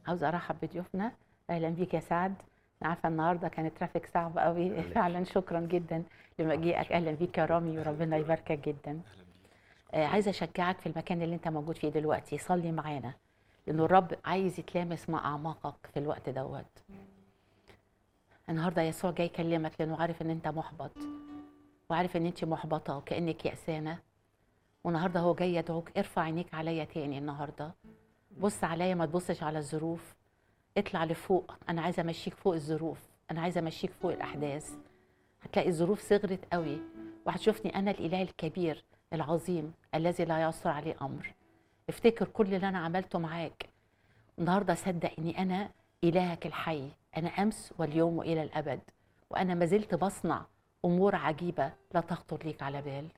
عاوزه ارحب بضيوفنا اهلا بيك يا سعد انا عارفه النهارده كان الترافيك صعب قوي فعلا شكرا جدا لمجيئك اهلا بيك يا رامي وربنا يباركك جدا آه عايزه اشجعك في المكان اللي انت موجود فيه دلوقتي صلي معانا لانه الرب عايز يتلامس مع اعماقك في الوقت دوت النهارده يسوع جاي يكلمك لانه عارف ان انت محبط وعارف ان انت محبطه وكانك يأسانه والنهارده هو جاي يدعوك ارفع عينيك عليا تاني النهارده بص عليا ما تبصش على الظروف اطلع لفوق انا عايزه امشيك فوق الظروف انا عايزه امشيك فوق الاحداث هتلاقي الظروف صغرت قوي وهتشوفني انا الاله الكبير العظيم الذي لا يعصر عليه امر افتكر كل اللي انا عملته معاك النهارده صدق اني انا الهك الحي انا امس واليوم والى الابد وانا ما زلت بصنع امور عجيبه لا تخطر ليك على بال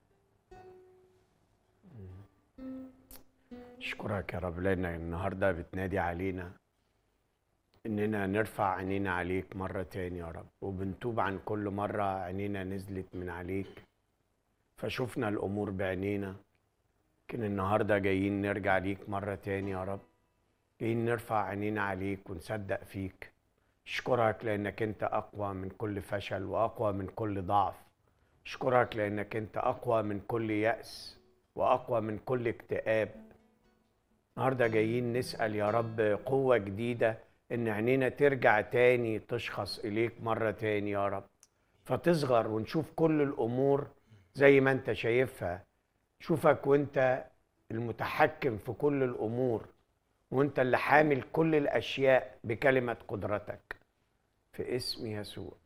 اشكرك يا رب لان النهارده بتنادي علينا اننا نرفع عينينا عليك مره تاني يا رب وبنتوب عن كل مره عينينا نزلت من عليك فشفنا الامور بعينينا لكن النهارده جايين نرجع ليك مره تاني يا رب جايين نرفع عينينا عليك ونصدق فيك اشكرك لانك انت اقوى من كل فشل واقوى من كل ضعف اشكرك لانك انت اقوى من كل ياس واقوى من كل اكتئاب النهارده جايين نسال يا رب قوه جديده ان عينينا ترجع تاني تشخص اليك مره تاني يا رب فتصغر ونشوف كل الامور زي ما انت شايفها شوفك وانت المتحكم في كل الامور وانت اللي حامل كل الاشياء بكلمه قدرتك في اسم يسوع